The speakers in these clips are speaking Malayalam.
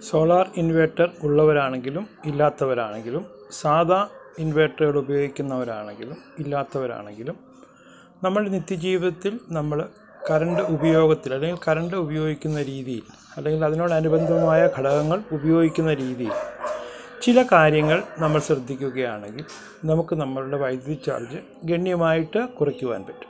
സോളാർ ഇൻവേർട്ടർ ഉള്ളവരാണെങ്കിലും ഇല്ലാത്തവരാണെങ്കിലും സാധാ ഇൻവേർട്ടറുകൾ ഉപയോഗിക്കുന്നവരാണെങ്കിലും ഇല്ലാത്തവരാണെങ്കിലും നമ്മുടെ നിത്യജീവിതത്തിൽ നമ്മൾ കറണ്ട് ഉപയോഗത്തിൽ അല്ലെങ്കിൽ കറണ്ട് ഉപയോഗിക്കുന്ന രീതിയിൽ അല്ലെങ്കിൽ അതിനോടനുബന്ധമായ ഘടകങ്ങൾ ഉപയോഗിക്കുന്ന രീതിയിൽ ചില കാര്യങ്ങൾ നമ്മൾ ശ്രദ്ധിക്കുകയാണെങ്കിൽ നമുക്ക് നമ്മളുടെ വൈദ്യുതി ചാർജ് ഗണ്യമായിട്ട് കുറയ്ക്കുവാൻ പറ്റും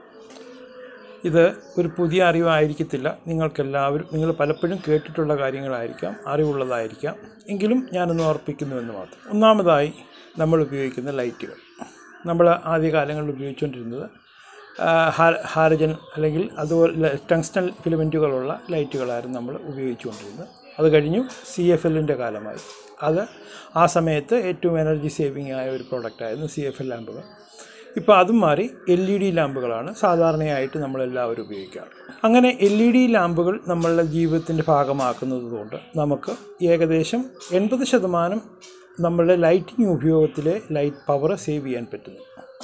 ഇത് ഒരു പുതിയ അറിവായിരിക്കത്തില്ല നിങ്ങൾക്കെല്ലാവരും നിങ്ങൾ പലപ്പോഴും കേട്ടിട്ടുള്ള കാര്യങ്ങളായിരിക്കാം അറിവുള്ളതായിരിക്കാം എങ്കിലും ഞാനൊന്ന് ഓർപ്പിക്കുന്നുവെന്ന് മാത്രം ഒന്നാമതായി നമ്മൾ ഉപയോഗിക്കുന്ന ലൈറ്റുകൾ നമ്മൾ ആദ്യകാലങ്ങളിൽ ഉപയോഗിച്ചുകൊണ്ടിരുന്നത് ആ, ഹാ- ഹാലജൻ അല്ലെങ്കിൽ അതുപോലെ ടങ്സ്റ്റൺ ഫിലമെൻറ്റുകളുള്ള ലൈറ്റുകളായിരുന്നു നമ്മൾ ഉപയോഗിച്ചുകൊണ്ടിരുന്നത് അത് കഴിഞ്ഞു സി എഫ് എല്ലിൻ്റെ കാലമായി അത് ആ സമയത്ത് ഏറ്റവും എനർജി സേവിങ് ആയ ഒരു പ്രോഡക്റ്റായിരുന്നു സി എഫ് എൽ ലാമ്പുകൾ ഇപ്പോൾ അതും മാറി എൽ ഇ ഡി ലാമ്പുകളാണ് സാധാരണയായിട്ട് നമ്മളെല്ലാവരും ഉപയോഗിക്കാറ് അങ്ങനെ എൽ ഇ ഡി ലാമ്പുകൾ നമ്മളുടെ ജീവിതത്തിൻ്റെ ഭാഗമാക്കുന്നത് കൊണ്ട് നമുക്ക് ഏകദേശം എൺപത് ശതമാനം നമ്മളുടെ ലൈറ്റിംഗ് ഉപയോഗത്തിലെ ലൈറ്റ് പവർ സേവ് ചെയ്യാൻ പറ്റുന്നു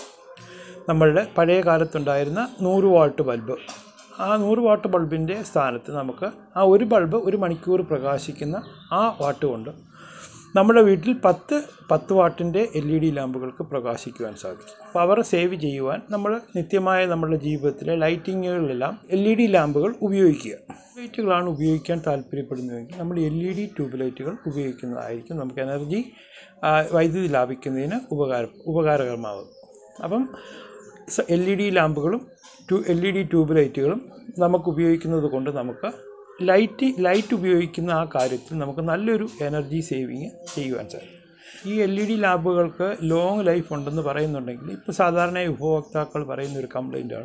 നമ്മളുടെ പഴയ കാലത്തുണ്ടായിരുന്ന നൂറ് വാട്ട് ബൾബ് ആ നൂറ് വാട്ട് ബൾബിൻ്റെ സ്ഥാനത്ത് നമുക്ക് ആ ഒരു ബൾബ് ഒരു മണിക്കൂർ പ്രകാശിക്കുന്ന ആ വാട്ട് കൊണ്ട് നമ്മുടെ വീട്ടിൽ പത്ത് പത്ത് വാട്ടിൻ്റെ എൽ ഇ ഡി ലാമ്പുകൾക്ക് പ്രകാശിക്കുവാൻ സാധിക്കും പവർ സേവ് ചെയ്യുവാൻ നമ്മൾ നിത്യമായ നമ്മുടെ ജീവിതത്തിലെ ലൈറ്റിങ്ങുകളിലെല്ലാം എൽ ഇ ഡി ലാമ്പുകൾ ഉപയോഗിക്കുക ലൈറ്റുകളാണ് ഉപയോഗിക്കാൻ താല്പര്യപ്പെടുന്നതെങ്കിൽ നമ്മൾ എൽ ഇ ഡി ട്യൂബ് ലൈറ്റുകൾ ഉപയോഗിക്കുന്നതായിരിക്കും നമുക്ക് എനർജി ആ, വൈദ്യുതി ലാഭിക്കുന്നതിന് ഉപകാര ഉപകാരകരമാകും അപ്പം എൽ ഇ ഡി ലാമ്പുകളും ടു എൽ ഇ ഡി ട്യൂബ് ലൈറ്റുകളും നമുക്ക് ഉപയോഗിക്കുന്നത് കൊണ്ട് നമുക്ക് ലൈറ്റ് ലൈറ്റ് ഉപയോഗിക്കുന്ന ആ കാര്യത്തിൽ നമുക്ക് നല്ലൊരു എനർജി സേവിങ് ചെയ്യുവാൻ സാധിക്കും ഈ എൽ ഇ ഡി ലാമ്പുകൾക്ക് ലോങ് ലൈഫ് ഉണ്ടെന്ന് പറയുന്നുണ്ടെങ്കിൽ ഇപ്പോൾ സാധാരണ ഉപഭോക്താക്കൾ പറയുന്ന ഒരു കംപ്ലൈൻറ്റാണ്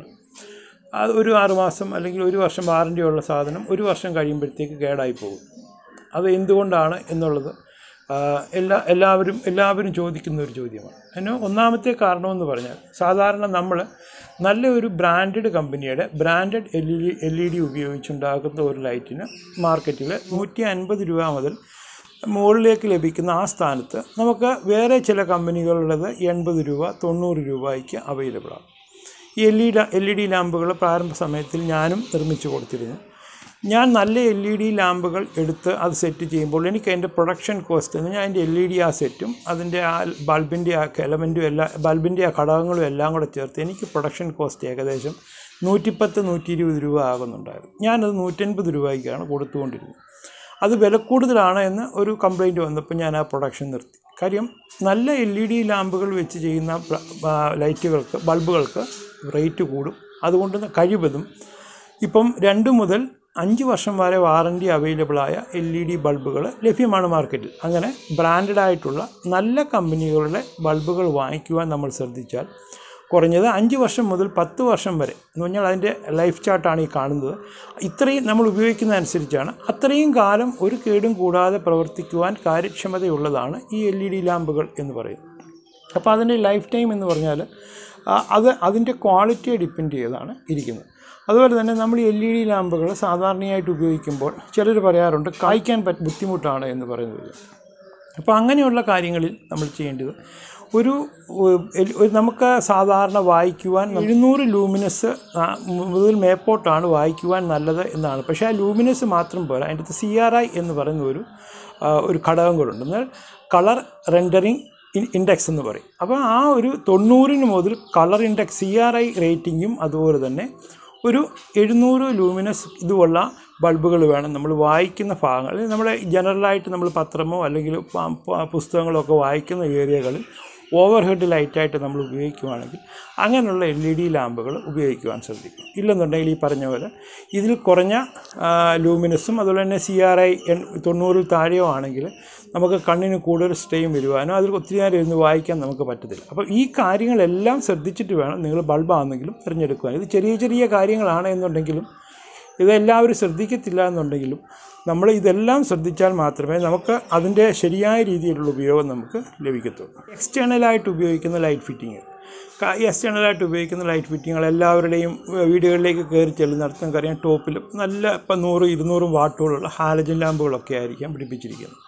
അത് ഒരു ആറുമാസം അല്ലെങ്കിൽ ഒരു വർഷം വാറണ്ടി ഉള്ള സാധനം ഒരു വർഷം കഴിയുമ്പോഴത്തേക്ക് കേടായി പോകും അത് എന്തുകൊണ്ടാണ് എന്നുള്ളത് ആ, എല്ലാ എല്ലാവരും എല്ലാവരും ചോദിക്കുന്ന ഒരു ചോദ്യമാണ് അതിന് ഒന്നാമത്തെ കാരണമെന്ന് പറഞ്ഞാൽ സാധാരണ നമ്മൾ നല്ല ഒരു ബ്രാൻഡഡ് കമ്പനിയുടെ branded L E D L E D ഉപയോഗിച്ചുണ്ടാക്കുന്ന ഒരു ലൈറ്റിന് മാർക്കറ്റിൽ നൂറ്റി അൻപത് രൂപ മുതൽ മുകളിലേക്ക് ലഭിക്കുന്ന ആ സ്ഥാനത്ത് നമുക്ക് വേറെ ചില കമ്പനികളുടേത് എൺപത് രൂപ തൊണ്ണൂറ് രൂപയ്ക്ക് അവൈലബിളാണ് ഈ L E L E D ലാമ്പുകൾ പ്രാരംഭ സമയത്തിൽ ഞാനും നിർമ്മിച്ചു കൊടുത്തിരുന്നു ഞാൻ നല്ല എൽ ഇ ഡി ലാമ്പുകൾ എടുത്ത് അത് സെറ്റ് ചെയ്യുമ്പോൾ എനിക്ക് അതിൻ്റെ പ്രൊഡക്ഷൻ കോസ്റ്റ് എന്ന് ഞാൻ അതിൻ്റെ എൽ ഇ ഡി ആ സെറ്റും അതിൻ്റെ ആ ബൾബിൻ്റെ ആ എലമെൻറ്റും എല്ലാം ബൾബിൻ്റെ ആ ഘടകങ്ങളും എല്ലാം കൂടെ ചേർത്ത് എനിക്ക് പ്രൊഡക്ഷൻ കോസ്റ്റ് ഏകദേശം നൂറ്റിപ്പത്ത് നൂറ്റി ഇരുപത് രൂപ ആകുന്നുണ്ടായിരുന്നു ഞാനത് നൂറ്റൻപത് രൂപയ്ക്കാണ് കൊടുത്തുകൊണ്ടിരുന്നത് അത് വില കൂടുതലാണ് എന്ന് ഒരു കംപ്ലൈൻറ്റ് വന്നപ്പോൾ ഞാൻ ആ പ്രൊഡക്ഷൻ നിർത്തി കാര്യം നല്ല എൽ ഇ ഡി ലാമ്പുകൾ വെച്ച് ചെയ്യുന്ന പ്ര- ആ, ലൈറ്റുകൾക്ക് ബൾബുകൾക്ക് റേറ്റ് കൂടും അതുകൊണ്ട് കഴിവതും ഇപ്പം രണ്ട് മുതൽ അഞ്ച് വർഷം വരെ വാറണ്ടി അവൈലബിളായ എൽ ഇ ഡി ബൾബുകൾ ലഭ്യമാണ് മാർക്കറ്റിൽ അങ്ങനെ ബ്രാൻഡഡ് ആയിട്ടുള്ള നല്ല കമ്പനികളുടെ ബൾബുകൾ വാങ്ങിക്കുവാൻ നമ്മൾ ശ്രദ്ധിച്ചാൽ കുറഞ്ഞത് അഞ്ച് വർഷം മുതൽ പത്ത് വർഷം വരെ എന്ന് പറഞ്ഞാൽ അതിൻ്റെ ലൈഫ് ചാർട്ടാണ് ഈ കാണുന്നത് ഇത്രയും നമ്മൾ ഉപയോഗിക്കുന്നതനുസരിച്ചാണ് അത്രയും കാലം ഒരു കേടും കൂടാതെ പ്രവർത്തിക്കുവാൻ കാര്യക്ഷമതയുള്ളതാണ് ഈ എൽ ഇ ഡി ലാമ്പുകൾ എന്ന് പറയുന്നത് അപ്പോൾ അതിൻ്റെ ലൈഫ് ടൈം എന്ന് പറഞ്ഞാൽ ആ, അത് അതിൻ്റെ ക്വാളിറ്റിയെ ഡിപ്പെൻഡ് ചെയ്താണ് ഇരിക്കുന്നത് അതുപോലെ തന്നെ നമ്മൾ എൽ ഇ ഡി ലാമ്പുകൾ സാധാരണയായിട്ട് ഉപയോഗിക്കുമ്പോൾ ചിലർ പറയാറുണ്ട് കായ്ക്കാൻ പറ്റ ബുദ്ധിമുട്ടാണ് എന്ന് പറയുന്നത് അപ്പോൾ അങ്ങനെയുള്ള കാര്യങ്ങളിൽ നമ്മൾ ചെയ്യേണ്ടത് ഒരു ഉ- എൽ- ഒരു നമുക്ക് സാധാരണ വായിക്കുവാൻ എഴുന്നൂറ് ലൂമിനസ് മുതൽ മേപ്പോട്ടാണ് വായിക്കുവാൻ നല്ലത് എന്നാണ് പക്ഷേ ആ ലൂമിനസ് മാത്രം പോരാ അതിൻ്റെ അകത്ത് സി ആർ ഐ എന്ന് പറയുന്ന ഒരു ആ, ഒരു ഘടകം കൂടെ എന്നാൽ കളർ റെൻഡറിങ് ഇൻഡെക്സ് എന്ന് പറയും അപ്പോൾ ആ ഒരു തൊണ്ണൂറിന് മുതൽ colour index C R I റേറ്റിങ്ങും അതുപോലെ തന്നെ ഒരു എഴുന്നൂറ് ലൂമിനസ് ഇതുമുള്ള ബൾബുകൾ വേണം നമ്മൾ വായിക്കുന്ന ഭാഗങ്ങൾ നമ്മുടെ ജനറലായിട്ട് നമ്മൾ പത്രമോ അല്ലെങ്കിൽ പ- പ- പുസ്തകങ്ങളോ ഒക്കെ വായിക്കുന്ന ഏരിയകളിൽ ഓവർ ഹെഡ് ലൈറ്റായിട്ട് നമ്മൾ ഉപയോഗിക്കുകയാണെങ്കിൽ അങ്ങനെയുള്ള എൽ ഇ ഡി ലാമ്പുകൾ ഉപയോഗിക്കുവാൻ ശ്രദ്ധിക്കും ഇല്ലെന്നുണ്ടെങ്കിൽ ഈ പറഞ്ഞ പോലെ ഇതിൽ കുറഞ്ഞ ആ, ലൂമിനസും അതുപോലെ തന്നെ സി ആർ ഐ തൊണ്ണൂറിൽ താഴെയോ ആണെങ്കിൽ നമുക്ക് കണ്ണിന് കൂടുതൽ സ്ട്രെയിൻ വരുവാനോ അതിൽ ഒത്തിരി നേരം ഇരുന്ന് വായിക്കാൻ നമുക്ക് പറ്റത്തില്ല അപ്പോൾ ഈ കാര്യങ്ങളെല്ലാം ശ്രദ്ധിച്ചിട്ട് വേണം നിങ്ങൾ ബൾബാണെന്നെങ്കിലും തിരഞ്ഞെടുക്കുവാൻ ഇത് ചെറിയ ചെറിയ കാര്യങ്ങളാണ് എന്നുണ്ടെങ്കിലും ഇതെല്ലാവരും ശ്രദ്ധിക്കത്തില്ല എന്നുണ്ടെങ്കിലും നമ്മൾ ഇതെല്ലാം ശ്രദ്ധിച്ചാൽ മാത്രമേ നമുക്ക് അതിൻ്റെ ശരിയായ രീതിയിലുള്ള ഉപയോഗം നമുക്ക് ലഭിക്കത്തുള്ളൂ എക്സ്റ്റേണലായിട്ട് ഉപയോഗിക്കുന്ന ലൈറ്റ് ഫിറ്റിങ് എക്സ്റ്റേണലായിട്ട് ഉപയോഗിക്കുന്ന ലൈറ്റ് ഫിറ്റിങ്ങുകൾ എല്ലാവരുടെയും ഏഹ്, വീടുകളിലേക്ക് കയറി ചെല്ലുന്നിടത്ത് നമുക്കറിയാം ടോപ്പിൽ നല്ല ഇപ്പം നൂറ് ഇരുന്നൂറും വാട്ടുകളുള്ള ഹാലജൻ ലാമ്പുകളൊക്കെ ആയിരിക്കാം പിടിപ്പിച്ചിരിക്കുന്നത്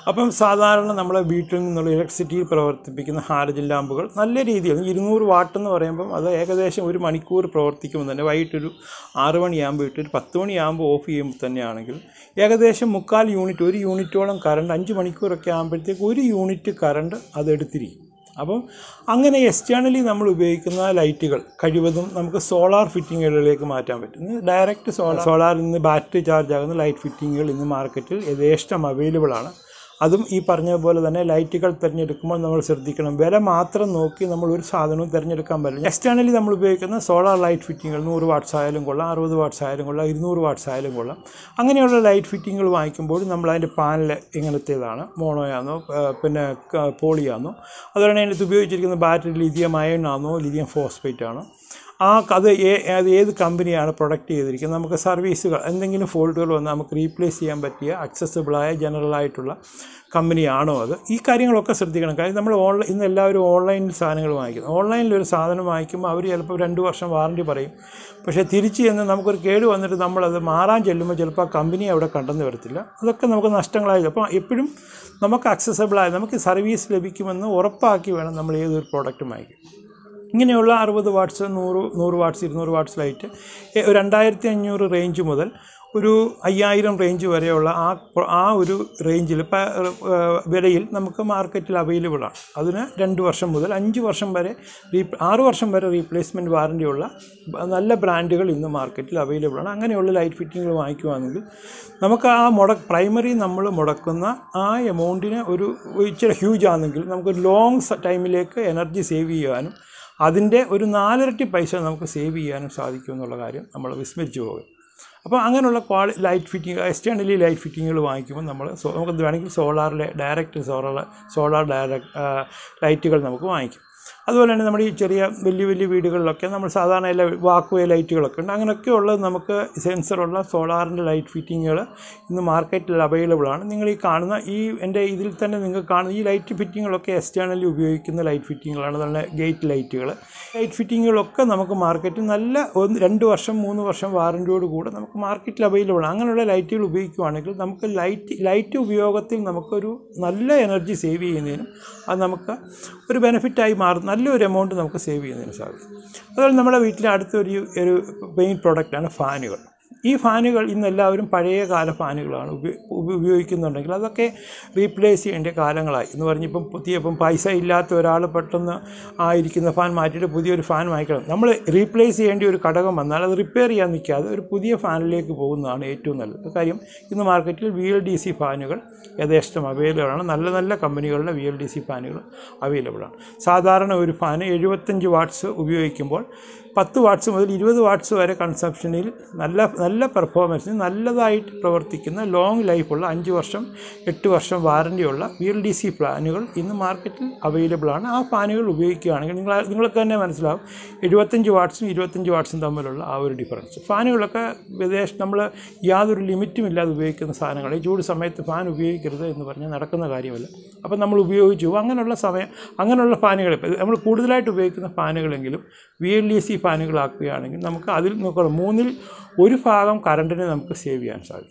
അപ്പം സാധാരണ നമ്മളെ വീട്ടിൽ നിന്നുള്ള ഇലക്ട്രിസിറ്റിയിൽ പ്രവർത്തിപ്പിക്കുന്ന ഹാലജൻ ലാമ്പുകൾ നല്ല രീതിയിൽ ഇരുന്നൂറ് വാട്ട് എന്ന് പറയുമ്പം അത് ഏകദേശം ഒരു മണിക്കൂർ പ്രവർത്തിക്കുമ്പോൾ തന്നെ വൈകിട്ടൊരു ആറ് മണിയാകുമ്പോൾ ഇട്ട് ഒരു പത്ത് മണിയാകുമ്പോൾ ഓഫ് ചെയ്യുമ്പോൾ തന്നെയാണെങ്കിൽ ഏകദേശം മുക്കാൽ യൂണിറ്റ് ഒരു യൂണിറ്റോളം കറണ്ട് അഞ്ച് മണിക്കൂറൊക്കെ ആകുമ്പോഴത്തേക്ക് ഒരു യൂണിറ്റ് കറണ്ട് അത് എടുത്തിരിക്കും അപ്പം അങ്ങനെ എക്സ്റ്റേണലി നമ്മൾ ഉപയോഗിക്കുന്ന ലൈറ്റുകൾ കഴിവതും നമുക്ക് സോളാർ ഫിറ്റിങ്ങുകളിലേക്ക് മാറ്റാൻ പറ്റും ഇന്ന് ഡയറക്റ്റ് സോളാർ സോളാറിൽ നിന്ന് ബാറ്ററി ചാർജ് ആകുന്ന ലൈറ്റ് ഫിറ്റിങ്ങുകൾ ഇന്ന് മാർക്കറ്റിൽ യഥേഷ്ടം അവൈലബിൾ ആണ് അതും ഈ പറഞ്ഞതുപോലെ തന്നെ ലൈറ്റുകൾ തിരഞ്ഞെടുക്കുമ്പോൾ നമ്മൾ ശ്രദ്ധിക്കണം വില മാത്രം നോക്കി നമ്മൾ ഒരു സാധനവും തിരഞ്ഞെടുക്കാൻ പറ്റില്ല എക്സ്റ്റേണലി നമ്മൾ ഉപയോഗിക്കുന്ന സോളാർ ലൈറ്റ് ഫിറ്റിങ്ങുകൾ നൂറ് വാട്ട്സ് ആയാലും കൊള്ളാം അറുപത് വാട്ട്സ് ആയാലും കൊള്ളാം ഇരുന്നൂറ് വാട്ട്സ് ആയാലും കൊള്ളാം അങ്ങനെയുള്ള ലൈറ്റ് ഫിറ്റിങ്ങുകൾ വാങ്ങിക്കുമ്പോൾ നമ്മൾ അതിൻ്റെ പാനൽ എങ്ങനത്തേതാണ് മോണോയാണോ ആ, പിന്നെ ക- പോളിയാണോ അതുപോലെ തന്നെ അതിനകത്ത് ഉപയോഗിച്ചിരിക്കുന്ന ബാറ്ററി ലിഥിയം അയൺ ആണോ ലിഥിയം ഫോസ്ഫേറ്റ് ആണോ ആ അത് ഏ- അത് ഏത് കമ്പനിയാണ് പ്രൊഡക്റ്റ് ചെയ്തിരിക്കുന്നത് നമുക്ക് സർവീസുകൾ എന്തെങ്കിലും ഫോൾട്ടുകൾ വന്നാൽ നമുക്ക് റീപ്ലേസ് ചെയ്യാൻ പറ്റിയ അക്സസിബിളായ ജനറൽ ആയിട്ടുള്ള കമ്പനിയാണോ അത് ഈ കാര്യങ്ങളൊക്കെ ശ്രദ്ധിക്കണം കാര്യം നമ്മൾ ഓൺലൈൻ ഇന്ന് എല്ലാവരും ഓൺലൈനിൽ സാധനങ്ങൾ വാങ്ങിക്കുന്നു ഓൺലൈനിൽ ഒരു സാധനം വാങ്ങിക്കുമ്പോൾ അവർ ചിലപ്പോൾ രണ്ട് വർഷം വാറണ്ടി പറയും പക്ഷേ തിരിച്ച് ചെന്ന് നമുക്കൊരു കേട് വന്നിട്ട് നമ്മളത് മാറാൻ ചെല്ലുമ്പോൾ ചിലപ്പോൾ ആ കമ്പനി അവിടെ കണ്ടെന്ന് വരത്തില്ല അതൊക്കെ നമുക്ക് നഷ്ടങ്ങളായി അപ്പോൾ എപ്പോഴും നമുക്ക് അക്സസബിളായി നമുക്ക് സർവീസ് ലഭിക്കുമെന്ന് ഉറപ്പാക്കി വേണം നമ്മൾ ഏതൊരു പ്രോഡക്റ്റും വാങ്ങിക്കും ഇങ്ങനെയുള്ള അറുപത് വാട്ട്സ് നൂറ് നൂറ് വാട്ട്സ് ഇരുന്നൂറ് വാട്ട്സ് ലൈറ്റ് എ- ഒരു രണ്ടായിരത്തി അഞ്ഞൂറ് റേഞ്ച് മുതൽ ഒരു അയ്യായിരം റേഞ്ച് വരെയുള്ള ആ പ്ര- ആ ഒരു റേഞ്ചിൽ ഇപ്പം വിലയിൽ നമുക്ക് മാർക്കറ്റിൽ അവൈലബിൾ ആണ് അതിന് രണ്ട് വർഷം മുതൽ അഞ്ച് വർഷം വരെ റീ ആറ് വർഷം വരെ റീപ്ലേസ്മെൻറ്റ് വാറണ്ടിയുള്ള ബ- നല്ല ബ്രാൻഡുകൾ ഇന്ന് മാർക്കറ്റിൽ അവൈലബിൾ ആണ് അങ്ങനെയുള്ള ലൈറ്റ് ഫിറ്റിങ്ങുകൾ വാങ്ങിക്കുകയാണെങ്കിൽ നമുക്ക് ആ മുട പ്രൈമറി നമ്മൾ മുടക്കുന്ന ആ എമൗണ്ടിന് ഒരു ഇച്ചിരി ഹ്യൂജ് ആണെങ്കിൽ നമുക്ക് ലോങ് ടൈമിലേക്ക് എനർജി സേവ് ചെയ്യാനും അതിൻ്റെ ഒരു നാലിരട്ടി പൈസ നമുക്ക് സേവ് ചെയ്യാനും സാധിക്കും എന്നുള്ള കാര്യം നമ്മൾ വിസ്മരിച്ചു പോകും അപ്പോൾ അങ്ങനെയുള്ള ക്വാളി ലൈറ്റ് ഫിറ്റിംഗ് എക്സ്റ്റേണലി ലൈറ്റ് ഫിറ്റിങ്ങുകൾ വാങ്ങിക്കുമ്പോൾ നമ്മൾ സോ- നമുക്ക് വേണമെങ്കിൽ സോളാറിലെ ഡയറക്റ്റ് സോളാർ സോളാർ ഡയറക്റ്റ് ലൈറ്റുകൾ നമുക്ക് വാങ്ങിക്കും അതുപോലെ തന്നെ നമ്മുടെ ഈ ചെറിയ വലിയ വലിയ വീടുകളിലൊക്കെ നമ്മൾ സാധാരണ എല്ലാ വാക്ക് വേ ലൈറ്റുകളൊക്കെ ഉണ്ട് അങ്ങനെയൊക്കെ ഉള്ളത് നമുക്ക് സെൻസറുള്ള സോളാറിൻ്റെ ലൈറ്റ് ഫിറ്റിങ്ങുകൾ ഇന്ന് മാർക്കറ്റിൽ അവൈലബിൾ ആണ് നിങ്ങൾ ഈ കാണുന്ന ഈ എൻ്റെ ഇതിൽ തന്നെ നിങ്ങൾക്ക് കാണുന്ന ഈ ലൈറ്റ് ഫിറ്റിങ്ങുകളൊക്കെ എക്സ്റ്റേണലി ഉപയോഗിക്കുന്ന ലൈറ്റ് ഫിറ്റിങ്ങുകളാണ് നല്ല ഗേറ്റ് ലൈറ്റുകൾ ലൈറ്റ് ഫിറ്റിങ്ങുകളൊക്കെ നമുക്ക് മാർക്കറ്റിൽ നല്ല ഒന്ന് രണ്ട് വർഷം മൂന്ന് വർഷം വാറൻറ്റിയോട് കൂടെ നമുക്ക് മാർക്കറ്റിൽ അവൈലബിൾ ആണ് അങ്ങനെയുള്ള ലൈറ്റുകൾ ഉപയോഗിക്കുകയാണെങ്കിൽ നമുക്ക് ലൈറ്റ് ലൈറ്റ് ഉപയോഗത്തിൽ നമുക്കൊരു നല്ല എനർജി സേവ് ചെയ്യുന്നതിനും അത് നമുക്ക് ഒരു ബെനിഫിറ്റായി മാറും നല്ലൊരു എമൗണ്ട് നമുക്ക് സേവ് ചെയ്യുന്നതിന് സാധിക്കും അതുപോലെ നമ്മുടെ വീട്ടിലെ അടുത്തൊരു ഒരു മെയിൻ പ്രോഡക്റ്റാണ് ഫാനുകൾ ഈ ഫാനുകൾ ഇന്ന് എല്ലാവരും പഴയ കാല ഫാനുകളാണ് ഉപ- ഉപ- ഉപയോഗിക്കുന്നുണ്ടെങ്കിൽ അതൊക്കെ റീപ്ലേസ് ചെയ്യേണ്ട കാലങ്ങളായി എന്ന് പറഞ്ഞിപ്പം പുതിയ ഇപ്പം പൈസ ഇല്ലാത്ത ഒരാൾ പെട്ടെന്ന് ആയിരിക്കുന്ന ഫാൻ മാറ്റിയിട്ട് പുതിയൊരു ഫാൻ വാങ്ങിക്കണം നമ്മൾ റീപ്ലേസ് ചെയ്യേണ്ട ഒരു ഘടകം വന്നാൽ അത് റിപ്പയർ ചെയ്യാൻ നിൽക്കാതെ ഒരു പുതിയ ഫാനിലേക്ക് പോകുന്നതാണ് ഏറ്റവും നല്ലത് കാര്യം ഇന്ന് മാർക്കറ്റിൽ വി എൽ ഡി സി ഫാനുകൾ യഥേഷ്ടം അവൈലബിൾ ആണ് നല്ല നല്ല കമ്പനികളുടെ വി എൽ ഡി സി ഫാനുകൾ അവൈലബിൾ ആണ് സാധാരണ ഒരു ഫാന് എഴുപത്തഞ്ച് വാട്ട്സ് ഉപയോഗിക്കുമ്പോൾ പത്ത് വാട്ട്സ് മുതൽ ഇരുപത് വാട്ട്സ് വരെ കൺസംഷനിൽ നല്ല നല്ല പെർഫോമൻസിന് നല്ലതായിട്ട് പ്രവർത്തിക്കുന്ന ലോങ് ലൈഫുള്ള അഞ്ച് വർഷം എട്ട് വർഷം വാറൻറ്റിയുള്ള വി എൽ ഡി സി പ്ലാനുകൾ ഇന്ന് മാർക്കറ്റിൽ അവൈലബിൾ ആണ് ആ ഫാനുകൾ ഉപയോഗിക്കുകയാണെങ്കിൽ നിങ്ങൾ നിങ്ങൾക്ക് തന്നെ മനസ്സിലാവും എഴുപത്തഞ്ച് വാട്ട്സും ഇരുപത്തഞ്ച് വാട്ട്സും തമ്മിലുള്ള ആ ഒരു ഡിഫറൻസ് ഫാനുകളൊക്കെ വിദേശ നമ്മൾ യാതൊരു ലിമിറ്റും ഇല്ലാതെ ഉപയോഗിക്കുന്ന സാധനങ്ങൾ ഈ ചൂട് സമയത്ത് ഫാൻ ഉപയോഗിക്കരുത് എന്ന് പറഞ്ഞാൽ നടക്കുന്ന കാര്യമല്ല അപ്പം നമ്മൾ ഉപയോഗിച്ചു പോകും. അങ്ങനെയുള്ള സമയം അങ്ങനെയുള്ള ഫാനുകൾ ഇപ്പം നമ്മൾ കൂടുതലായിട്ട് ഉപയോഗിക്കുന്ന ഫാനുകളെങ്കിലും വി എൽ ഡി സി ഫാനുകളാക്കുകയാണെങ്കിൽ നമുക്ക് അതിൽ നോക്കണം മൂന്നിൽ ഒരു ഭാഗം കറണ്ടിനെ നമുക്ക് സേവ് ചെയ്യാൻ സാധിക്കും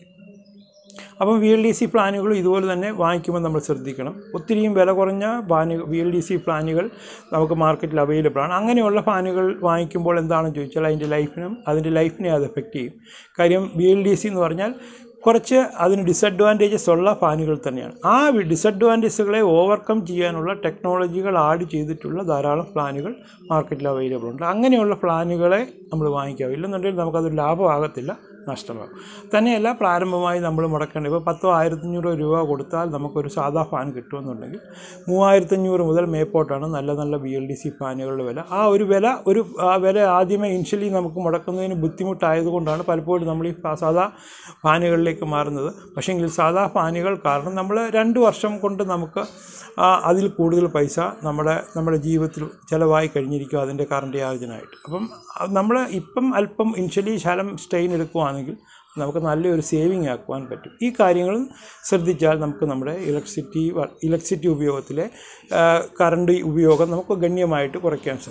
അപ്പം വി എൽ ഡി സി പ്ലാനുകൾ ഇതുപോലെ തന്നെ വാങ്ങിക്കുമ്പോൾ നമ്മൾ ശ്രദ്ധിക്കണം ഒത്തിരിയും വില കുറഞ്ഞ ഫാനുകൾ വി എൽ ഡി സി പ്ലാനുകൾ നമുക്ക് മാർക്കറ്റിൽ അവൈലബിൾ ആണ് അങ്ങനെയുള്ള ഫാനുകൾ വാങ്ങിക്കുമ്പോൾ എന്താണെന്ന് ചോദിച്ചാൽ അതിൻ്റെ ലൈഫിനും അതിൻ്റെ ലൈഫിനെ അത് എഫക്റ്റ് ചെയ്യും കാര്യം വി എൽ ഡി സി എന്ന് പറഞ്ഞാൽ കുറച്ച് അതിന് ഡിസഡ്വാൻറ്റേജസ് ഉള്ള ഫാനുകൾ തന്നെയാണ് ആ ഡിസഡ്വാൻറ്റേജുകളെ ഓവർകം ചെയ്യാനുള്ള ടെക്നോളജികൾ ആഡ് ചെയ്തിട്ടുള്ള ധാരാളം പ്ലാനുകൾ മാർക്കറ്റിൽ അവൈലബിൾ ഉണ്ട് അങ്ങനെയുള്ള പ്ലാനുകളെ നമ്മൾ വാങ്ങിക്കാം ഇല്ലെന്നുണ്ടെങ്കിൽ നമുക്കതൊരു ലാഭമാകത്തില്ല നഷ്ടമാകും തന്നെയല്ല പ്രാരംഭമായി നമ്മൾ മുടക്കേണ്ടത് ഇപ്പോൾ പത്തോ ആയിരത്തഞ്ഞൂറോ രൂപ കൊടുത്താൽ നമുക്കൊരു സാധാ ഫാൻ കിട്ടുമെന്നുണ്ടെങ്കിൽ മൂവായിരത്തഞ്ഞൂറ് മുതൽ മേപ്പോട്ടാണ് നല്ല നല്ല ബി എൽ ഡി സി ഫാനുകളുടെ വില ആ ഒരു വില ഒരു ആ വില ആദ്യമേ ഇനിഷ്യലി നമുക്ക് മുടക്കുന്നതിന് ബുദ്ധിമുട്ടായതുകൊണ്ടാണ് പലപ്പോഴും നമ്മൾ ഈ ഫാ- സാധാ ഫാനുകളിലേക്ക് മാറുന്നത് പക്ഷേങ്കിൽ സാധാ ഫാനുകൾ കാരണം നമ്മൾ രണ്ട് വർഷം കൊണ്ട് നമുക്ക് ആ അതിൽ കൂടുതൽ പൈസ നമ്മുടെ നമ്മുടെ ജീവിതത്തിൽ ചിലവായി കഴിഞ്ഞിരിക്കും അതിൻ്റെ കറണ്ട് ചാർജിനായിട്ട് അപ്പം നമ്മൾ ഇപ്പം അല്പം ഇനിഷ്യലി ശലം സ്ട്രെയിൻ എടുക്കുകയാണെങ്കിൽ നമുക്ക് നല്ലൊരു സേവിങ് ആക്കുവാൻ പറ്റും ഈ കാര്യങ്ങൾ ശ്രദ്ധിച്ചാൽ നമുക്ക് നമ്മുടെ ഇലക്ട്രിസിറ്റി ഇലക്ട്രിസിറ്റി ഉപയോഗത്തിലെ ആ, കറണ്ട് ഉപയോഗം നമുക്ക് ഗണ്യമായിട്ട് കുറയ്ക്കാൻ സാധിക്കും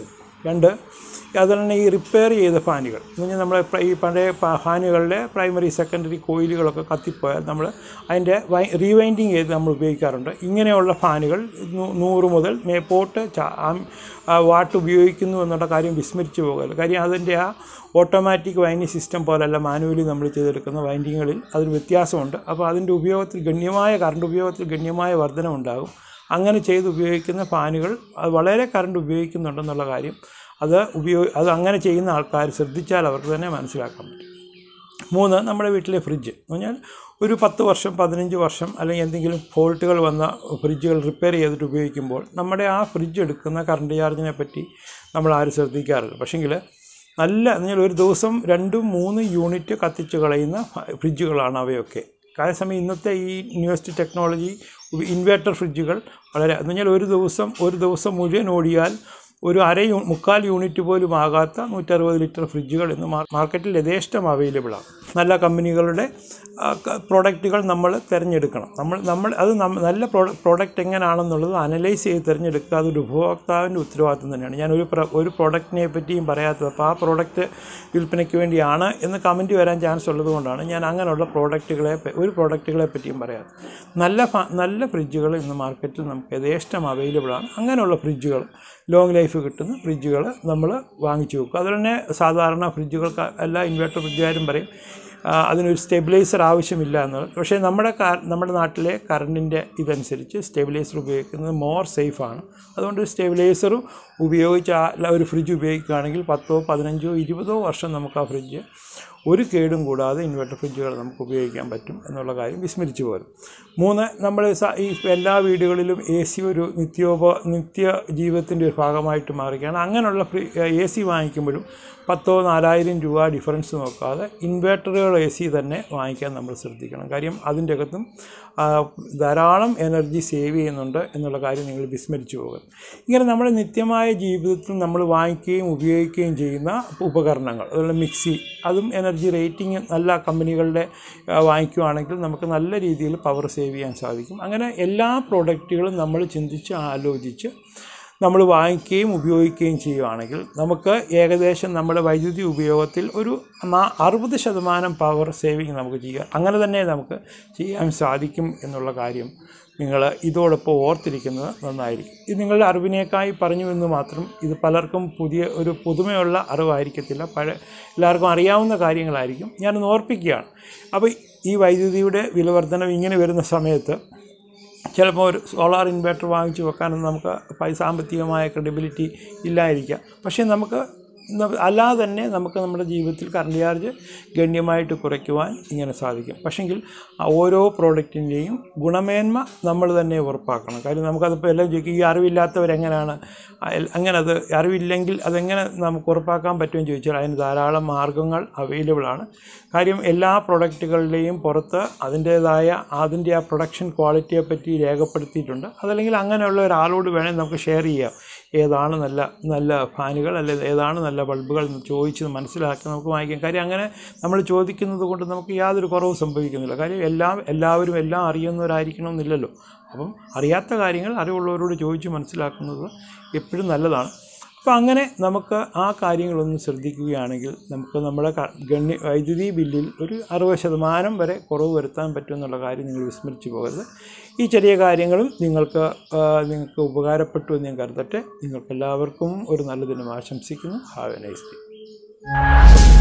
രണ്ട് അതുപോലെ തന്നെ ഈ റിപ്പയർ ചെയ്ത ഫാനുകൾ എന്ന് പറഞ്ഞാൽ നമ്മൾ ഈ പഴയ പ- ഫാനുകളുടെ പ്രൈമറി സെക്കൻഡറി കോയിലുകളൊക്കെ കത്തിപ്പോയാൽ നമ്മൾ അതിൻ്റെ വൈ റീവൈൻഡിങ് ചെയ്ത് നമ്മൾ ഉപയോഗിക്കാറുണ്ട് ഇങ്ങനെയുള്ള ഫാനുകൾ നൂ- നൂറ് മുതൽ മേപ്പോട്ട് ചാ- ആം- ആ വാട്ട് ഉപയോഗിക്കുന്നു എന്നുള്ള കാര്യം വിസ്മരിച്ചു പോകരുത് കാര്യം അതിൻ്റെ ആ ഓട്ടോമാറ്റിക് വൈൻഡിങ് സിസ്റ്റം പോലല്ല മാനുവലി നമ്മൾ ചെയ്തെടുക്കുന്ന വൈൻഡിങ്ങുകളിൽ അതിന് വ്യത്യാസമുണ്ട് അപ്പോൾ അതിൻ്റെ ഉപയോഗത്തിൽ ഗണ്യമായ കറണ്ട് ഉപയോഗത്തിൽ ഗണ്യമായ വർധനമുണ്ടാകും അങ്ങനെ ചെയ്ത് ഉപയോഗിക്കുന്ന ഫാനുകൾ അത് വളരെ കറണ്ട് ഉപയോഗിക്കുന്നുണ്ടെന്നുള്ള കാര്യം അത് ഉപയോഗ അത് അങ്ങനെ ചെയ്യുന്ന ആൾക്കാർ ശ്രദ്ധിച്ചാൽ അവർക്ക് തന്നെ മനസ്സിലാക്കാൻ പറ്റും മൂന്ന് നമ്മുടെ വീട്ടിലെ ഫ്രിഡ്ജ് എന്ന് പറഞ്ഞാൽ ഒരു പത്ത് വർഷം പതിനഞ്ച് വർഷം അല്ലെങ്കിൽ എന്തെങ്കിലും ഫോൾട്ടുകൾ വന്ന ഫ്രിഡ്ജുകൾ റിപ്പയർ ചെയ്തിട്ട് ഉപയോഗിക്കുമ്പോൾ നമ്മുടെ ആ ഫ്രിഡ്ജ് എടുക്കുന്ന കറണ്ട് ചാർജിനെ പറ്റി നമ്മൾ ആരും ശ്രദ്ധിക്കാറില്ല പക്ഷേങ്കിൽ നല്ല എന്ന് പറഞ്ഞാൽ ഒരു ദിവസം രണ്ടും മൂന്ന് യൂണിറ്റ് കത്തിച്ച് കളയുന്ന ഫ്രിഡ്ജുകളാണ് അവയൊക്കെ അതേസമയം ഇന്നത്തെ ഈ ന്യൂവസ്റ്റ് ടെക്നോളജി ഇൻവേർട്ടർ ഫ്രിഡ്ജുകൾ വളരെ എന്ന് പറഞ്ഞാൽ ഒരു ദിവസം ഒരു ദിവസം മുഴുവൻ ഓടിയാൽ ഒരു അര യൂ മുക്കാൽ യൂണിറ്റ് പോലും ആകാത്ത നൂറ്ററുപത് ലിറ്റർ ഫ്രിഡ്ജുകൾ ഇന്ന് മാർ- മാർക്കറ്റിൽ യഥേഷ്ടം അവൈലബിളാണ് നല്ല കമ്പനികളുടെ ആ, ക- പ്രോഡക്റ്റുകൾ നമ്മൾ തിരഞ്ഞെടുക്കണം നമ്മൾ നമ്മൾ അത് നമ്മ- നല്ല പ്രോ- പ്രോഡക്റ്റ് എങ്ങനെയാണെന്നുള്ളത് അനലൈസ് ചെയ്ത് തിരഞ്ഞെടുക്കുക അതൊരു ഉപഭോക്താവിൻ്റെ ഉത്തരവാദിത്വം തന്നെയാണ് ഞാൻ ഒരു പ്ര- ഒരു പ്രോഡക്റ്റിനെ പറ്റിയും പറയാത്തത് അപ്പോൾ ആ പ്രോഡക്റ്റ് വിൽപ്പനയ്ക്ക് വേണ്ടിയാണ് എന്ന് കമൻറ്റ് വരാൻ ചാൻസ് ഉള്ളത് കൊണ്ടാണ് ഞാൻ അങ്ങനെയുള്ള പ്രോഡക്റ്റുകളെ പ- ഒരു പ്രോഡക്റ്റുകളെ പറ്റിയും പറയാത്തത് നല്ല ഫ- നല്ല ഫ്രിഡ്ജുകൾ ഇന്ന് മാർക്കറ്റിൽ നമുക്ക് യഥേഷ്ടം അവൈലബിളാണ് അങ്ങനെയുള്ള ഫ്രിഡ്ജുകൾ ലോങ് ലൈഫ് കിട്ടുന്ന ഫ്രിഡ്ജുകൾ നമ്മൾ വാങ്ങിച്ചു വെക്കും അതുപോലെ തന്നെ സാധാരണ ഫ്രിഡ്ജുകൾക്ക് എല്ലാ ഇൻവേർട്ടർ ഫ്രിഡ്ജുകാരും പറയും ആ, അതിനൊരു സ്റ്റെബിലൈസർ ആവശ്യമില്ല എന്നുള്ളത് പക്ഷേ നമ്മുടെ കാ- നമ്മുടെ നാട്ടിലെ കറണ്ടിൻ്റെ ഇതനുസരിച്ച് സ്റ്റെബിലൈസർ ഉപയോഗിക്കുന്നത് മോർ സേഫാണ് അതുകൊണ്ട് സ്റ്റെബിലൈസറും ഉപയോഗിച്ച് ആ ല- ഒരു ഫ്രിഡ്ജ് ഉപയോഗിക്കുകയാണെങ്കിൽ പത്തോ പതിനഞ്ചോ ഇരുപതോ വർഷം നമുക്ക് ആ ഫ്രിഡ്ജ് ഒരു കേടും കൂടാതെ ഇൻവെർട്ടർ ഫ്രിഡ്ജുകൾ നമുക്ക് ഉപയോഗിക്കാൻ പറ്റും എന്നുള്ള കാര്യം വിസ്മരിച്ചു പോരും മൂന്ന് നമ്മൾ സ- ഈ എല്ലാ വീടുകളിലും എ സി ഒരു നിത്യോപ നിത്യ ജീവിതത്തിൻ്റെ ഒരു ഭാഗമായിട്ട് മാറുകയാണ് അങ്ങനെയുള്ള ഫ്രി എ സി വാങ്ങിക്കുമ്പോഴും പത്തോ നാലായിരം രൂപ ഡിഫറൻസ് നോക്കാതെ ഇൻവേർട്ടറുകൾ എ സി തന്നെ വാങ്ങിക്കാൻ നമ്മൾ ശ്രദ്ധിക്കണം കാര്യം അതിൻ്റെ അകത്തും ആ, ധാരാളം എനർജി സേവ് ചെയ്യുന്നുണ്ട് എന്നുള്ള കാര്യം നിങ്ങൾ വിസ്മരിച്ചു പോകും ഇങ്ങനെ നമ്മുടെ നിത്യമായ ജീവിതത്തിൽ നമ്മൾ വാങ്ങിക്കുകയും ഉപയോഗിക്കുകയും ചെയ്യുന്ന ഉപകരണങ്ങൾ അതുപോലെ മിക്സി അതും എനർജി റേറ്റിംഗ് നല്ല കമ്പനികളുടെ ആ, വാങ്ങിക്കുകയാണെങ്കിൽ നമുക്ക് നല്ല രീതിയിൽ പവർ സേവ് ചെയ്യാൻ സാധിക്കും അങ്ങനെ എല്ലാ പ്രോഡക്റ്റുകളും നമ്മൾ ചിന്തിച്ച് ആലോചിച്ച് നമ്മൾ വാങ്ങിക്കുകയും ഉപയോഗിക്കുകയും ചെയ്യുകയാണെങ്കിൽ നമുക്ക് ഏകദേശം നമ്മുടെ വൈദ്യുതി ഉപയോഗത്തിൽ ഒരു നാ- അറുപത് ശതമാനം പവർ സേവിങ് നമുക്ക് ചെയ്യാം അങ്ങനെ തന്നെ നമുക്ക് ചെയ്യാൻ സാധിക്കും എന്നുള്ള കാര്യം നിങ്ങൾ ഇതോടൊപ്പം ഓർത്തിരിക്കുന്നത് നന്നായിരിക്കും ഇത് നിങ്ങളുടെ അറിവിനേക്കായി പറഞ്ഞു എന്ന് മാത്രം ഇത് പലർക്കും പുതിയ ഒരു പുതുമയുള്ള അറിവായിരിക്കത്തില്ല പഴയ എല്ലാവർക്കും അറിയാവുന്ന കാര്യങ്ങളായിരിക്കും ഞാനൊന്ന് ഓർപ്പിക്കുകയാണ് അപ്പോൾ ഈ വൈദ്യുതിയുടെ വിലവർധനം ഇങ്ങനെ വരുന്ന സമയത്ത് ചിലപ്പോൾ ഒരു സോളാർ ഇൻവെർട്ടർ വാങ്ങിച്ച് വെക്കാനൊന്നും നമുക്ക് പൈ സാമ്പത്തികമായ ക്രെഡിബിലിറ്റി ഇല്ലായിരിക്കാം പക്ഷേ നമുക്ക് ന- അല്ലാതെ തന്നെ നമുക്ക് നമ്മുടെ ജീവിതത്തിൽ കറണ്ട് ചാർജ് ഗണ്യമായിട്ട് കുറയ്ക്കുവാൻ ഇങ്ങനെ സാധിക്കും പക്ഷെങ്കിൽ ആ ഓരോ പ്രോഡക്റ്റിൻ്റെയും ഗുണമേന്മ നമ്മൾ തന്നെ ഉറപ്പാക്കണം കാര്യം നമുക്കതിപ്പോൾ എല്ലാം ചോദിക്കും ഈ അറിവില്ലാത്തവരെങ്ങനെയാണ് ആ എൽ- അങ്ങനെ അത് അറിവില്ലെങ്കിൽ അതെങ്ങനെ നമുക്ക് ഉറപ്പാക്കാൻ പറ്റുമെന്ന് ചോദിച്ചാൽ അതിന് ധാരാളം മാർഗ്ഗങ്ങൾ അവൈലബിൾ ആണ് കാര്യം എല്ലാ പ്രൊഡക്റ്റുകളുടെയും പുറത്ത് അതിൻ്റേതായ അതിൻ്റെ ആ പ്രൊഡക്ഷൻ ക്വാളിറ്റിയെ പറ്റി രേഖപ്പെടുത്തിയിട്ടുണ്ട് അതല്ലെങ്കിൽ അങ്ങനെയുള്ള ഒരാളോട് വേണമെങ്കിൽ നമുക്ക് ഷെയർ ചെയ്യാം ഏതാണ് നല്ല നല്ല ഫാനുകൾ അല്ലെങ്കിൽ ഏതാണ് നല്ല ബൾബുകൾ എന്ന് ചോദിച്ച് മനസ്സിലാക്കി നമുക്ക് വാങ്ങിക്കാം കാര്യം അങ്ങനെ നമ്മൾ ചോദിക്കുന്നത് കൊണ്ട് നമുക്ക് യാതൊരു കുറവും സംഭവിക്കുന്നില്ല കാര്യം എല്ലാം എല്ലാവരും എല്ലാം അറിയുന്നവരായിരിക്കണമെന്നില്ലല്ലോ അപ്പം അറിയാത്ത കാര്യങ്ങൾ അറിവുള്ളവരോട് ചോദിച്ച് മനസ്സിലാക്കുന്നത് എപ്പോഴും നല്ലതാണ് അപ്പോൾ അങ്ങനെ നമുക്ക് ആ കാര്യങ്ങളൊന്ന് ശ്രദ്ധിക്കുകയാണെങ്കിൽ നമുക്ക് നമ്മുടെ ക- ഗണ്യ വൈദ്യുതി ബില്ലിൽ ഒരു അറുപത് ശതമാനം വരെ കുറവ് വരുത്താൻ പറ്റുമെന്നുള്ള കാര്യം നിങ്ങൾ വിസ്മരിച്ചു പോകരുത് ഈ ചെറിയ കാര്യങ്ങളും നിങ്ങൾക്ക് ആ, നിങ്ങൾക്ക് ഉപകാരപ്പെട്ടു എന്ന് ഞാൻ കരുതട്ടെ നിങ്ങൾക്ക് എല്ലാവർക്കും ഒരു നല്ല ദിനം ആശംസിക്കുന്നു ഹാവ് എ നൈസ് ഡേ